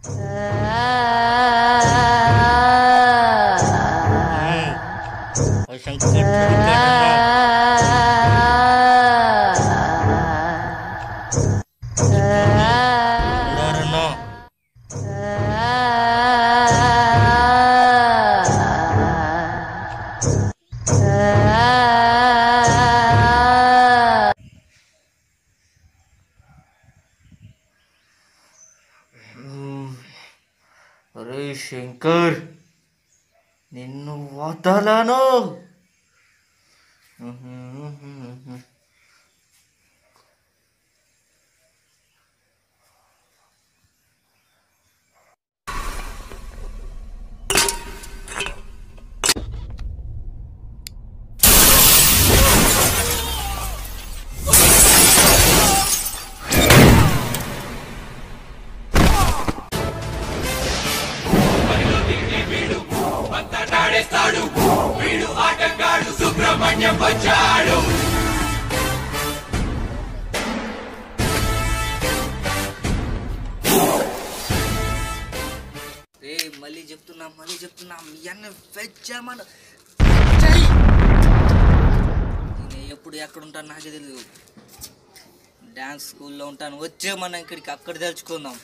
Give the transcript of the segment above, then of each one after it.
ఓ శంకర్ చూడుకుంటున్నా. ఉన్నారన్నా? అరే శంకర్ నిన్ను వదలను రే మళ్ళీ చెప్తున్నా మళ్ళీ చెప్తున్నా మీ అన్న వెజ్జామన్ నేను ఎప్పుడు ఎక్కడ ఉంటాను నాకే తెలియదు డ్యాన్స్ స్కూల్లో ఉంటాను వచ్చే మనం ఇక్కడికి అక్కడ తెలుసుకుందాం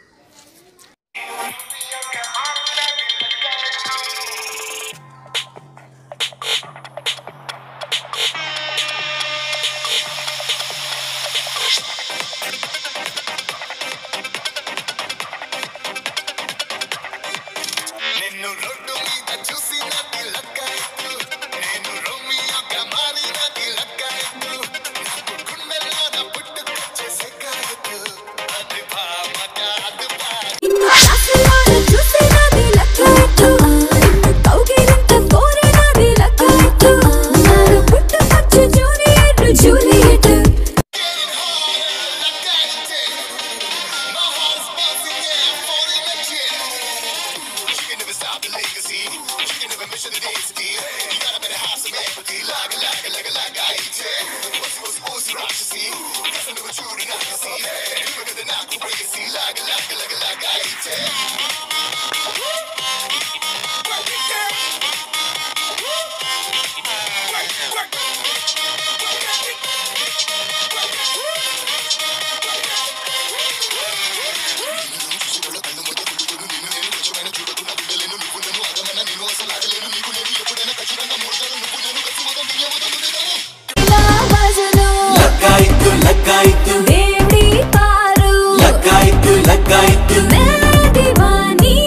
నిన్ను రోడ్డు మీద చూసినది లక్కాయత్తు నేను రోమియోగా మారినది లక్కాయత్తు నాకు గుండెలోన పుట్టుకొచ్చే సెక్కాయత్తు అది భామ కాదు బా నిన్ను క్లాసులోన చూసినది లక్కాయత్తు. నిన్ను కౌగిలింత కోరినది లక్కాయత్తు. నాలో పుట్టుకొచ్చు జూనియర్ జూలియట్ లక్కాయత్తే My heart's bouncing, yeah, I'm falling again. You can never stop the legacy. You can never measure the days again. You gotta better have some empathy. Like, like, like, like, I eat it. What's yours, what's your see? Guess I know what you did not see. You better than I can crazy. Like, like, like, like, I eat it. ఇలా భజను లక్కాయిత్తు లక్కాయిత్తు దేవుడి పారు లక్కాయిత్తు లక్కాయిత్తు मैं दीवानी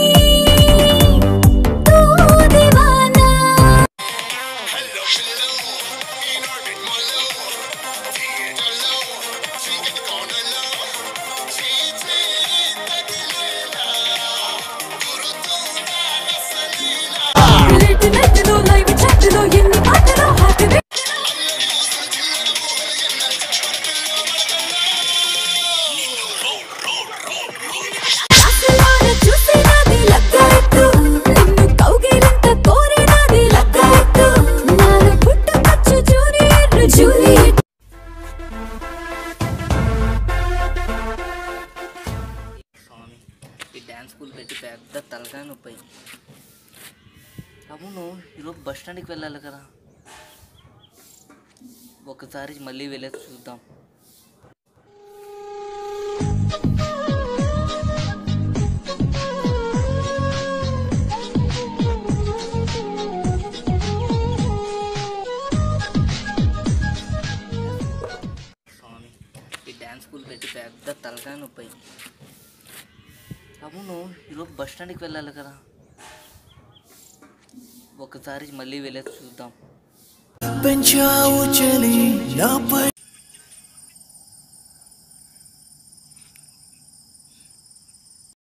तू दीवाना Hello, hello. In orbit, my love. Theater low. Sing in the corner low. Cheating, tequila. Guru Tuna, Rasalina. Late night లో live chat లో ఎన్ని పాటలు hot క్లాసులోన చూసినది లక్కాయత్తు. నిన్ను కౌగిలింత కోరినది లక్కాయత్తు. నాలో పుట్టుకొచ్చు జూనియర్ జూలియట్ స్వామి ఈ డ్యాన్స్ స్కూల్ పెట్టి పెద్ద తలకాయ నొప్పి అవును ఈరోజు బస్ స్టాండ్కి వెళ్ళాలి కదా ఒకసారి మళ్ళీ వెళ్ళేసి చూద్దాం స్వామి ఈ డ్యాన్స్ స్కూల్ పెట్టి పెద్ద తలకాయ నొప్పి అవును ఈరోజు బస్ స్టాండ్కి వెళ్ళాలి కదా ఒకసారి మళ్ళీ వెళ్ళేసి చూద్దాం పెంచావు చలి నాపై